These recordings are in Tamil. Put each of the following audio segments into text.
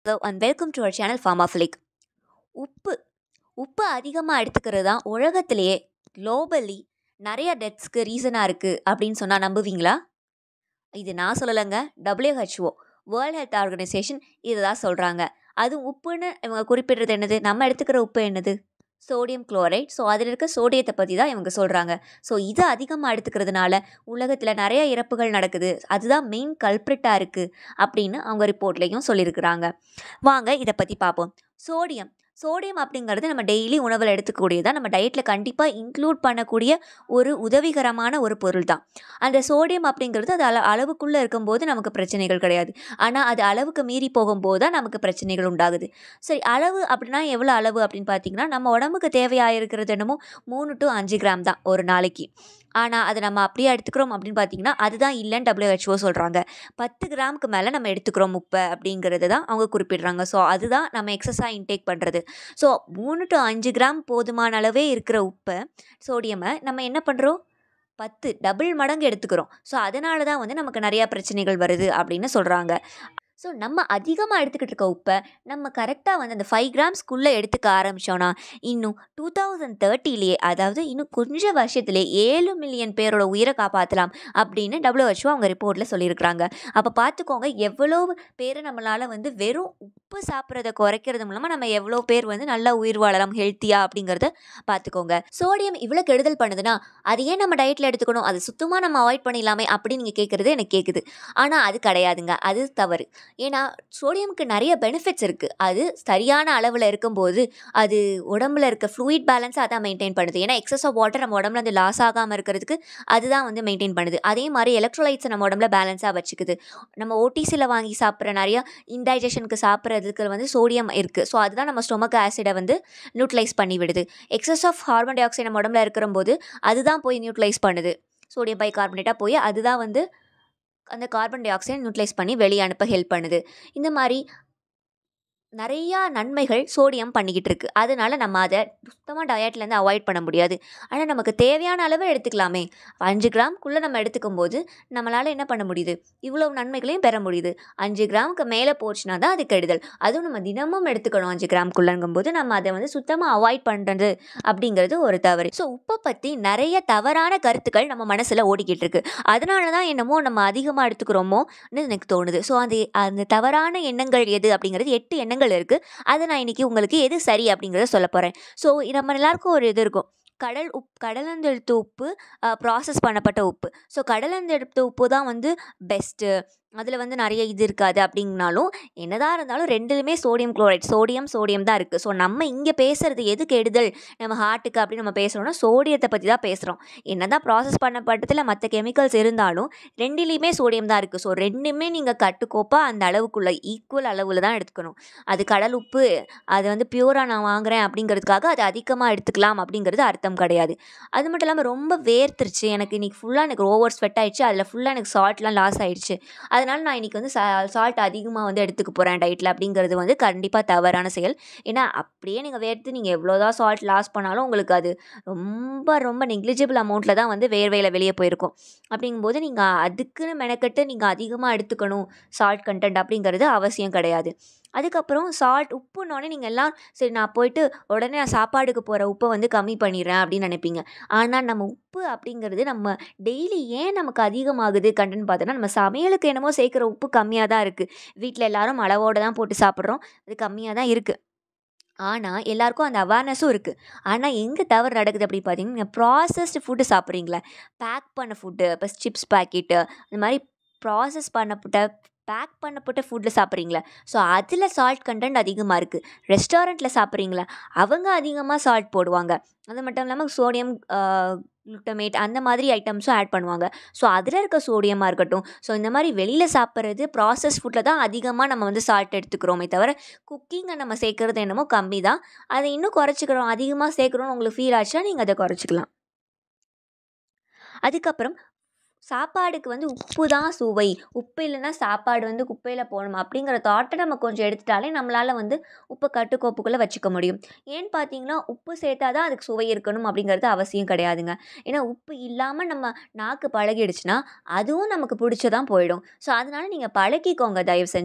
hello and welcome to our channel pharmaphilic உப்பு உப்பு அதிகமாக எடுத்துக்கிறது தான் உலகத்திலேயே குளோபலி நிறைய டெத்ஸ்க்கு ரீசனாக இருக்குது அப்படின்னு சொன்னால் நம்புவீங்களா இது நான் சொல்லலைங்க WHO வேர்ல்ட் ஹெல்த் ஆர்கனைசேஷன் இதை தான் சொல்கிறாங்க அதுவும் உப்புன்னு இவங்க குறிப்பிடுறது என்னது நம்ம எடுத்துக்கிற உப்பு என்னது சோடியம் குளோரைட் ஸோ அதில் இருக்க சோடியத்தை பற்றி தான் இவங்க சொல்கிறாங்க ஸோ இது அதிகமாக எடுத்துக்கிறதுனால உலகத்தில் நிறைய இறப்புகள் நடக்குது அதுதான் மெயின் கல்ப்ரிட்டாக இருக்குது அப்படின்னு அவங்க ரிப்போர்ட்லேயும் சொல்லியிருக்கிறாங்க வாங்க இதை பற்றி பார்ப்போம் சோடியம் சோடியம் அப்படிங்கிறது நம்ம டெய்லி உணவில் எடுத்துக்கூடியதான் நம்ம டயட்டில் கண்டிப்பாக இன்க்ளூட் பண்ணக்கூடிய ஒரு உதவிகரமான ஒரு பொருள் தான் அந்த சோடியம் அப்படிங்கிறது அது அள அளவுக்குள்ளே இருக்கும்போது நமக்கு பிரச்சனைகள் கிடையாது ஆனால் அது அளவுக்கு மீறி போகும்போது தான் நமக்கு பிரச்சனைகள் உண்டாகுது சரி அளவு அப்படின்னா எவ்வளோ அளவு அப்படின்னு பார்த்தீங்கன்னா நம்ம உடம்புக்கு தேவையாக இருக்கிறது என்னமோ மூணு டு அஞ்சு கிராம் தான் ஒரு நாளைக்கு ஆனால் அதை நம்ம அப்படியே எடுத்துக்கிறோம் அப்படின்னு பார்த்தீங்கன்னா அதுதான் இல்லைன்னு WHO சொல்கிறாங்க பத்து கிராமுக்கு மேலே நம்ம எடுத்துக்கிறோம் உப்பை அப்படிங்கிறது தான் அவங்க குறிப்பிடுறாங்க ஸோ அதுதான் நம்ம எக்ஸஸாக இன்டேக் பண்ணுறது ஸோ மூணு டு அஞ்சு கிராம் போதுமான அளவே இருக்கிற உப்பை சோடியமை நம்ம என்ன பண்ணுறோம் பத்து டபுள் மடங்கு எடுத்துக்கிறோம் ஸோ அதனால தான் வந்து நமக்கு நிறையா பிரச்சனைகள் வருது அப்படின்னு சொல்கிறாங்க ஸோ நம்ம அதிகமாக எடுத்துக்கிட்டு இருக்க உப்பை நம்ம கரெக்டாக வந்து அந்த ஃபைவ் கிராம்ஸ்க்குள்ளே எடுத்துக்க ஆரம்பித்தோன்னா இன்னும் டூ தௌசண்ட் தேர்ட்டிலேயே அதாவது இன்னும் கொஞ்ச வருஷத்துலே ஏழு மில்லியன் பேரோட உயிரை காப்பாற்றலாம் அப்படின்னு WHO அவங்க ரிப்போர்ட்டில் சொல்லியிருக்கிறாங்க அப்போ பார்த்துக்கோங்க எவ்வளோ பேரை நம்மளால் வந்து வெறும் உப்பு சாப்பிட்றத குறைக்கிறது மூலமாக நம்ம எவ்வளோ பேர் வந்து நல்லா உயிர் வாழலாம் ஹெல்த்தியாக அப்படிங்கிறத பார்த்துக்கோங்க சோடியம் இவ்வளோ கெடுதல் பண்ணுதுன்னா அது ஏன் நம்ம டயட்டில் எடுத்துக்கணும் அது சுத்தமாக நம்ம அவாய்ட் பண்ணிடலாமே அப்படின்னு நீங்கள் கேட்குறது எனக்கு கேட்குது ஆனால் அது கிடையாதுங்க அது தவறு ஏன்னா சோடியமுக்கு நிறைய பெனிஃபிட்ஸ் இருக்குது அது சரியான அளவில் இருக்கும்போது அது உடம்புல இருக்க ஃப்ளூயிட் பேலன்ஸை அதான் மெயின்டைன் பண்ணுது ஏன்னா எக்ஸஸ் ஆஃப் வாட்டர் நம்ம உடம்புல வந்து லாஸ் ஆகாமல் இருக்கிறதுக்கு அதுதான் வந்து மெயின்டைன் பண்ணுது அதே மாதிரி எலக்ட்ரோலைட்ஸை நம்ம உடம்புல பேலன்ஸாக வச்சுக்குது நம்ம ஓடிசியில் வாங்கி சாப்பிட்ற நிறைய இன்டைஜஷனுக்கு சாப்பிட்றதுக்கு வந்து சோடியம் இருக்குது ஸோ அதுதான் நம்ம ஸ்டொமக் ஆசிடை வந்து நியூட்ரலைஸ் பண்ணி விடுது excess of carbon dioxide நம்ம உடம்புல இருக்கிறம்போது அதுதான் போய் நியூட்ரலைஸ் பண்ணுது சோடியம் பை கார்பனேட்டாக போய் அதுதான் வந்து அந்த கார்பன் டை ஆக்சைடை நியூட்ரலைஸ் பண்ணி வெளியே அனுப்ப ஹெல்ப் பண்ணுது இந்த மாதிரி நிறையா நன்மைகள் சோடியம் பண்ணிக்கிட்டு இருக்கு அதனால நம்ம அதை சுத்தமாக டயட்லேருந்து அவாய்ட் பண்ண முடியாது ஆனால் நமக்கு தேவையான அளவு எடுத்துக்கலாமே அஞ்சு கிராம்குள்ளே நம்ம எடுத்துக்கும் போது நம்மளால் என்ன பண்ண முடியுது இவ்வளோ நன்மைகளையும் பெற முடியுது அஞ்சு கிராமுக்கு மேலே போச்சுன்னா தான் அது கெடுதல் அதுவும் நம்ம தினமும் எடுத்துக்கணும் அஞ்சு கிராம்குள்ளங்கும்போது நம்ம அதை வந்து சுத்தமாக அவாய்ட் பண்ணுறது அப்படிங்கிறது ஒரு தவறு ஸோ உப்பை பற்றி நிறைய தவறான கருத்துக்கள் நம்ம மனசில் ஓடிக்கிட்டு இருக்கு அதனால தான் என்னமோ நம்ம அதிகமாக எடுத்துக்கிறோமோன்னு எனக்கு தோணுது ஸோ அந்த அந்த தவறான எண்ணங்கள் எது அப்படிங்கிறது எட்டு எண்ணங்கள் இருக்குது அதை நான் இன்றைக்கி உங்களுக்கு எது சரி அப்படிங்கிறத சொல்ல போகிறேன் ஸோ நம்ம எல்லாருக்கும் ஒரு இது இருக்கும் கடல் உப் கடலந்தெடுத்த உப்பு ப்ராசஸ் பண்ணப்பட்ட உப்பு ஸோ கடலந்தெடுத்த உப்பு தான் வந்து பெஸ்ட்டு அதில் வந்து நிறைய இது இருக்காது அப்படிங்கனாலும் என்னதான் இருந்தாலும் ரெண்டுலுமே சோடியம் குளோரைட் சோடியம் சோடியம் தான் இருக்குது ஸோ நம்ம இங்கே பேசுகிறது எது கெடுதல் நம்ம ஹார்ட்டுக்கு அப்படின்னு நம்ம பேசுகிறோம்னா சோடியத்தை பற்றி தான் பேசுகிறோம் என்ன தான் ப்ராசஸ் பண்ணப்பட்டதில் மற்ற கெமிக்கல்ஸ் இருந்தாலும் ரெண்டுலேயுமே சோடியம் தான் இருக்குது ஸோ ரெண்டுமே நீங்கள் கட்டுக்கோப்பாக அந்த அளவுக்குள்ளே ஈக்குவல் அளவில் தான் எடுத்துக்கணும் அது கடல் உப்பு அது வந்து பியூராக நான் வாங்குகிறேன் அப்படிங்கிறதுக்காக அது அதிகமாக எடுத்துக்கலாம் அப்படிங்கிறது அர்த்தம் கிடையாது அது மட்டும் இல்லாமல் ரொம்ப வேர்த்துருச்சு எனக்கு இன்றைக்கி ஃபுல்லாக எனக்கு ஓவர் ஸ்வெட் ஆயிடுச்சு அதில் ஃபுல்லாக எனக்கு சால்ட்லாம் லாஸ் ஆயிடுச்சு அதனால் நான் இன்றைக்கி வந்து சா சால்ட் அதிகமாக வந்து எடுத்துக்க போகிறேன் டயட்டில் அப்படிங்கிறது வந்து கண்டிப்பாக தவறான செயல் ஏன்னா அப்படியே நீங்கள் வேர்த்து நீங்கள் எவ்வளோதான் சால்ட் லாஸ் பண்ணாலும் உங்களுக்கு அது ரொம்ப ரொம்ப நெக்லிஜிபிள் அமௌண்ட்டில் தான் வந்து வேர்வையில் வெளியே போயிருக்கும் அப்படிங்கும்போது நீங்கள் அதுக்குன்னு மெனக்கெட்டு நீங்கள் அதிகமாக எடுத்துக்கணும் சால்ட் கண்டென்ட் அப்படிங்கிறது அவசியம் கிடையாது அதுக்கப்புறம் சால்ட் உப்புன்னொடனே நீங்கள் எல்லாம் சரி நான் போயிட்டு உடனே நான் சாப்பாடுக்கு போகிற உப்பை வந்து கம்மி பண்ணிடுறேன் அப்படின்னு நினைப்பீங்க ஆனால் நம்ம உப்பு அப்படிங்கிறது நம்ம டெய்லி ஏன் நமக்கு அதிகமாகுது கண்டென்ட் பார்த்தோன்னா நம்ம சமையலுக்கு என்னமோ சேர்க்குற உப்பு கம்மியாக தான் இருக்குது வீட்டில் எல்லாரும் அளவோடு தான் போட்டு சாப்பிட்றோம் அது கம்மியாக தான் இருக்குது ஆனால் எல்லாருக்கும் அந்த அவேர்னஸும் இருக்குது ஆனால் எங்கே தவறு நடக்குது அப்படின்னு பார்த்தீங்கன்னா நீங்கள் ப்ராசஸ்டு ஃபுட்டு சாப்பிட்றீங்களே பேக் பண்ண ஃபுட்டு இப்போ சிப்ஸ் பாக்கெட்டு இந்த மாதிரி ப்ராசஸ் பண்ணப்பட்ட பேக் பண்ணப்பட்ட ஃபுட்டில் சாப்பிட்றீங்களா ஸோ அதில் சால்ட் கண்டென்ட் அதிகமாக இருக்குது ரெஸ்டாரண்ட்டில் சாப்பிட்றீங்களா அவங்க அதிகமாக சால்ட் போடுவாங்க அது மட்டும் இல்லாமல் சோடியம் குளுட்டமேட் அந்த மாதிரி ஐட்டம்ஸும் ஆட் பண்ணுவாங்க ஸோ அதில் இருக்க சோடியமாக இருக்கட்டும் ஸோ இந்த மாதிரி வெளியில் சாப்பிட்றது ப்ராசஸ் ஃபுட்டில் தான் அதிகமாக நம்ம வந்து சால்ட் எடுத்துக்கிறோமே தவிர குக்கிங்கை நம்ம சேர்க்குறது என்னமோ கம்மி தான் அதை இன்னும் குறைச்சிக்கிறோம் அதிகமாக சேர்க்குறோன்னு உங்களுக்கு ஃபீல் ஆச்சுன்னா நீங்கள் அதை குறைச்சிக்கலாம் அதுக்கப்புறம் சாப்பாடுக்கு வந்து உப்பு தான் சுவை உப்பு இல்லைன்னா சாப்பாடு வந்து குப்பையில் போடணும் அப்படிங்கிற தாட்டை நம்ம கொஞ்சம் எடுத்துட்டாலே நம்மளால் வந்து உப்பை கட்டுக்கோப்புக்குள்ளே வச்சுக்க முடியும் ஏன்னு பார்த்தீங்கன்னா உப்பு சேர்த்தா தான் அதுக்கு சுவை இருக்கணும் அப்படிங்கிறது அவசியம் கிடையாதுங்க ஏன்னா உப்பு இல்லாமல் நம்ம நாக்கு பழகிடுச்சுன்னா அதுவும் நமக்கு பிடிச்சதான் போயிடும் ஸோ அதனால நீங்கள் பழகிக்கோங்க தயவு செஞ்சு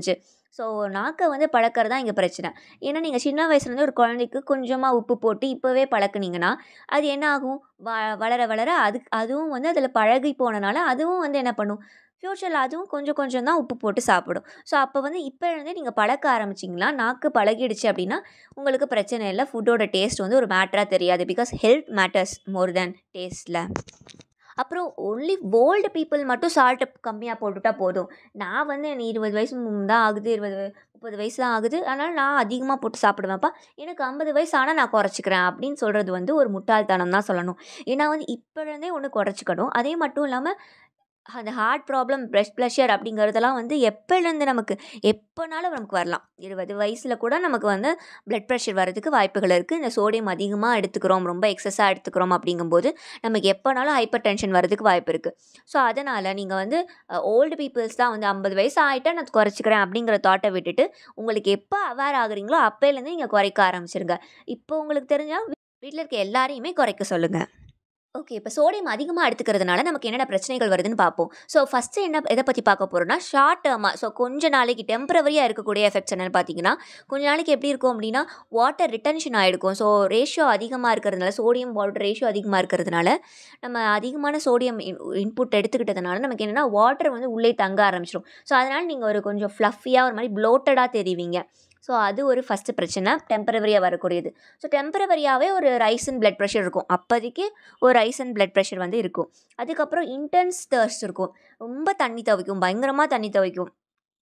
ஸோ நாக்கை வந்து பழக்கிறது தான் இங்கே பிரச்சனை ஏன்னா நீங்கள் சின்ன வயசுலேருந்து ஒரு குழந்தைக்கு கொஞ்சமாக உப்பு போட்டு இப்போவே பழக்குனீங்கன்னா அது என்ன ஆகும் வ வளர வளர அதுக்கு அதுவும் வந்து அதில் பழகி போனனால அதுவும் வந்து என்ன பண்ணும் ஃப்யூச்சரில் அதுவும் கொஞ்சம் கொஞ்சம் தான் உப்பு போட்டு சாப்பிடும் ஸோ அப்போ வந்து இப்போ இருந்தே நீங்கள் பழக்க ஆரம்பிச்சிங்களா நாக்கு பழகிடுச்சு அப்படின்னா உங்களுக்கு பிரச்சனை இல்லை ஃபுட்டோட டேஸ்ட் வந்து ஒரு மேட்டராக தெரியாது because health matters more than டேஸ்ட்டில் அப்புறம் ஒன்லி ஓல்டு பீப்புள் மட்டும் சால்ட்டு கம்மியாக போட்டுட்டா போதும் நான் வந்து எனக்கு இருபது வயசு ம் தான் ஆகுது இருபது முப்பது வயசு தான் ஆகுது அதனால் நான் அதிகமாக போட்டு சாப்பிடுவேன்ப்பா எனக்கு ஐம்பது வயசு ஆனால் நான் குறைச்சிக்கிறேன் அப்படின்னு சொல்கிறது வந்து ஒரு முட்டாள்தனம் தான் சொல்லணும் ஏன்னா வந்து இப்போலேருந்தே ஒன்று குறைச்சிக்கணும் அதே மட்டும் இல்லாமல் அந்த ஹார்ட் ப்ராப்ளம் ப்ரெஷ் ப்ளஷர் அப்படிங்கிறதெல்லாம் வந்து எப்போலேருந்து நமக்கு எப்போனாலும் நமக்கு வரலாம் இருபது வயசில் கூட நமக்கு வந்து ப்ளட் ப்ரெஷர் வரதுக்கு வாய்ப்புகள் இருக்குது இந்த சோடியம் அதிகமாக எடுத்துக்கிறோம் ரொம்ப எக்ஸஸாக எடுத்துக்கிறோம் அப்படிங்கும்போது நமக்கு எப்போனாலும் ஹைப்பர் டென்ஷன் வரதுக்கு வாய்ப்பு இருக்குது ஸோ அதனால் நீங்கள் வந்து ஓல்டு பீப்புள்ஸ் தான் வந்து ஐம்பது வயசு ஆகிட்டா நான் குறைச்சிக்கிறேன் அப்படிங்கிற தாட்டை விட்டுட்டு உங்களுக்கு எப்போ அவேர் ஆகுறீங்களோ அப்போலேருந்து நீங்கள் குறைக்க ஆரம்பிச்சிருங்க இப்போ உங்களுக்கு தெரிஞ்சால் வீட்டில் இருக்க எல்லாரையுமே குறைக்க சொல்லுங்கள் ஓகே இப்போ சோடியம் அதிகமாக எடுத்துக்கிறதுனால நமக்கு என்னென்ன பிரச்சனைகள் வருதுன்னு பார்ப்போம் ஸோ ஃபஸ்ட்டு என்ன எதை பற்றி பார்க்க போகிறோம்னா ஷார்ட் டேர்மாக ஸோ கொஞ்ச நாளைக்கு டெம்பரவரியாக இருக்கக்கூடிய எஃபெக்ட்ஸ் என்னென்னு பார்த்தீங்கன்னா கொஞ்ச நாளைக்கு எப்படி இருக்கும் அப்படின்னா வாட்டர் ரிட்டன்ஷன் ஆகிருக்கும் ஸோ ரேஷியோ அதிகமாக இருக்கிறதுனால சோடியம் வாட்டர் ரேஷியோ அதிகமாக இருக்கிறதுனால நம்ம அதிகமான சோடியம் இன்புட் எடுத்துக்கிட்டதுனால நமக்கு என்னென்னா வாட்டர் வந்து உள்ளே தங்க ஆரம்பிச்சிடும் ஸோ அதனால் நீங்கள் ஒரு கொஞ்சம் ஃப்ளஃபியாக ஒரு மாதிரி ப்ளோட்டடாக தெரிவிங்க ஸோ அது ஒரு ஃபஸ்ட்டு பிரச்சனை டெம்பரவரியாக வரக்கூடியது ஸோ டெம்பரவரியாகவே ஒரு ரைஸ் அண்ட் பிளட் ப்ரெஷர் இருக்கும் அப்போதைக்கு ஒரு ரைஸ் அண்ட் பிளட் ப்ரெஷர் வந்து இருக்கும் அதுக்கப்புறம் இன்டென்ஸ் தர்ஸ்ட் இருக்கும் ரொம்ப தண்ணி துவைக்கும் பயங்கரமாக தண்ணி துவைக்கும்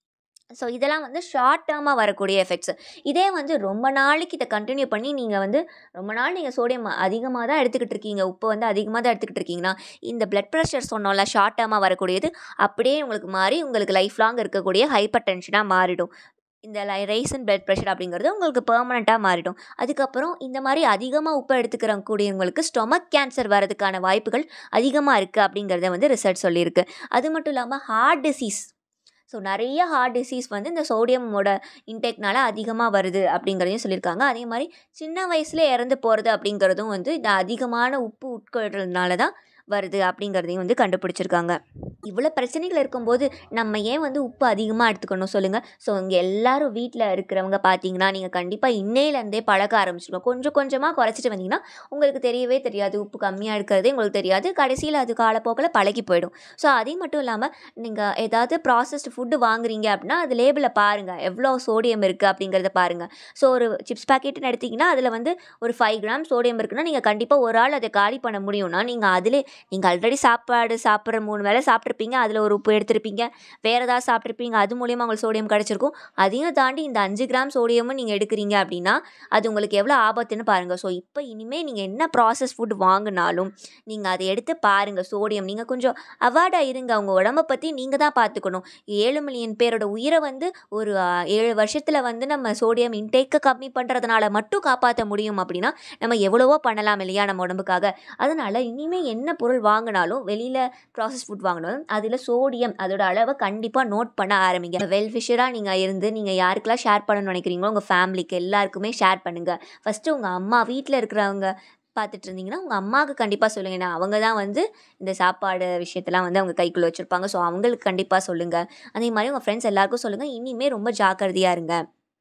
ஸோ இதெல்லாம் வந்து ஷார்ட் டேர்மாக வரக்கூடிய எஃபெக்ட்ஸ் இதே வந்து ரொம்ப நாளைக்கு இதை கண்டினியூ பண்ணி நீங்கள் வந்து ரொம்ப நாள் நீங்கள் சோடியம் அதிகமாக தான் எடுத்துக்கிட்டு இருக்கீங்க உப்பு வந்து அதிகமாக தான் எடுத்துக்கிட்டு இருக்கீங்கன்னா இந்த பிளட் ப்ரெஷர் சொன்னோம்ல ஷார்ட் டேர்மாக வரக்கூடியது அப்படியே உங்களுக்கு மாறி உங்களுக்கு லைஃப் லாங் இருக்கக்கூடிய ஹைப்பர் டென்ஷனாக மாறிடும் இந்த லை ரைஸ் அண்ட் பிளட் ப்ரெஷர் அப்படிங்கிறது உங்களுக்கு பெர்மனெண்ட்டாக மாறிடும் அதுக்கப்புறம் இந்த மாதிரி அதிகமாக உப்பு எடுத்துக்கிற கூடியவங்களுக்கு ஸ்டொமக் கேன்சர் வரதுக்கான வாய்ப்புகள் அதிகமாக இருக்குது அப்படிங்கிறத வந்து ரிசர்ச் சொல்லியிருக்கு அது மட்டும் இல்லாமல் ஹார்ட் டிசீஸ் ஸோ நிறைய ஹார்ட் டிசீஸ் வந்து இந்த சோடியமோட இன்டேக்னால அதிகமாக வருது அப்படிங்கிறதையும் சொல்லியிருக்காங்க அதே மாதிரி சின்ன வயசுல இறந்து போகிறது அப்படிங்கிறதும் வந்து இந்த அதிகமான உப்பு உட்கொள்றதுனால தான் வருது அப்படிங்கிறதையும் வந்து கண்டுபிடிச்சிருக்காங்க இவ்வளோ பிரச்சனைகள் இருக்கும்போது நம்ம ஏன் வந்து உப்பு அதிகமாக எடுத்துக்கணும் சொல்லுங்கள் ஸோ இங்கே எல்லாரும் வீட்டில் இருக்கிறவங்க பார்த்தீங்கன்னா நீங்கள் கண்டிப்பாக இன்னையிலேருந்தே பழக்க ஆரம்பிச்சிருக்கோம் கொஞ்சம் கொஞ்சமாக குறைச்சிட்டு வந்தீங்கன்னா உங்களுக்கு தெரியவே தெரியாது உப்பு கம்மியாக இருக்கிறதே உங்களுக்கு தெரியாது கடைசியில் அது காலப்போக்கில் பழகி போயிடும் ஸோ அதே மட்டும் இல்லாமல் நீங்கள் ஏதாவது ப்ராசஸ்டு ஃபுட்டு வாங்குறீங்க அப்படின்னா அது லேபிளை பாருங்கள் எவ்வளோ சோடியம் இருக்குது அப்படிங்கிறத பாருங்கள் ஸோ ஒரு சிப்ஸ் பாக்கெட்டுன்னு எடுத்திங்கன்னா அதில் வந்து ஒரு ஃபைவ் கிராம் சோடியம் இருக்குன்னா நீங்கள் கண்டிப்பாக ஒரு ஆள் அதை காலி பண்ண முடியும்னா நீங்கள் அதிலே நீங்கள் ஆல்ரெடி சாப்பாடு சாப்பிட்ற மூணு வேளை சாப்பிட்ருப்பீங்க அதில் ஒரு உப்பு எடுத்திருப்பீங்க வேறு ஏதாவது சாப்பிட்ருப்பீங்க அது மூலியமாக உங்களுக்கு சோடியம் கிடச்சிருக்கும் அதையும் தாண்டி இந்த அஞ்சு கிராம் சோடியமும் நீங்கள் எடுக்கிறீங்க அப்படின்னா அது உங்களுக்கு எவ்வளோ ஆபத்துன்னு பாருங்கள் ஸோ இப்போ இனிமேல் நீங்கள் என்ன ப்ராசஸ் ஃபுட் வாங்கினாலும் நீங்கள் அதை எடுத்து பாருங்கள் சோடியம் நீங்கள் கொஞ்சம் அவார்டாக இருங்க அவங்க உடம்ப பற்றி நீங்கள் தான் பார்த்துக்கணும் ஏழு மில்லியன் பேரோட உயிரை வந்து ஒரு ஆ, ஏழு வருஷத்தில் வந்து நம்ம சோடியம் இன்டேக்கை கம்மி பண்ணுறதுனால மட்டும் காப்பாற்ற முடியும் அப்படின்னா நம்ம எவ்வளவோ பண்ணலாம் இல்லையா நம்ம உடம்புக்காக அதனால் இனிமேல் என்ன பொருள் வாங்கினாலும் வெளியில் ப்ராசஸ் ஃபுட் வாங்கினாலும் அதில் சோடியம் அதோட அளவை கண்டிப்பாக நோட் பண்ண ஆரம்பிங்க வெல் ஃபிஷராக நீங்கள் இருந்து நீங்கள் யாருக்கெல்லாம் ஷேர் பண்ணணும்னு நினைக்கிறீங்களோ உங்கள் ஃபேமிலிக்கு எல்லாருக்குமே ஷேர் பண்ணுங்கள் ஃபஸ்ட்டு உங்கள் அம்மா வீட்டில் இருக்கிறவங்க பார்த்துட்டு இருந்தீங்கன்னா உங்கள் அம்மாவுக்கு கண்டிப்பாக சொல்லுங்கள் ஏன்னா அவங்க தான் வந்து இந்த சாப்பாடு விஷயத்தெல்லாம் வந்து அவங்க கைக்குள்ளே வச்சுருப்பாங்க ஸோ அவங்களுக்கு கண்டிப்பாக சொல்லுங்கள் அதே மாதிரி உங்கள் ஃப்ரெண்ட்ஸ் எல்லாருக்கும் சொல்லுங்கள் இனிமேல் ரொம்ப ஜாக்கிரதையாக இருங்க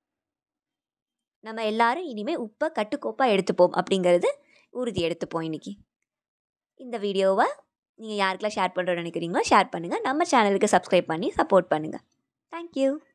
நம்ம எல்லாரும் இனிமேல் உப்பை கட்டுக்கோப்பாக எடுத்துப்போம் அப்படிங்கிறது உறுதி எடுத்துப்போம் இன்னைக்கு இந்த வீடியோவை நீங்கள் யாருக்கெல்லாம் ஷேர் பண்ணுறோன்னு நினைக்கிறீங்களோ ஷேர் பண்ணுங்கள் நம்ம சேனலுக்கு சப்ஸ்கிரைப் பண்ணி சப்போர்ட் பண்ணுங்கள் தேங்க்யூ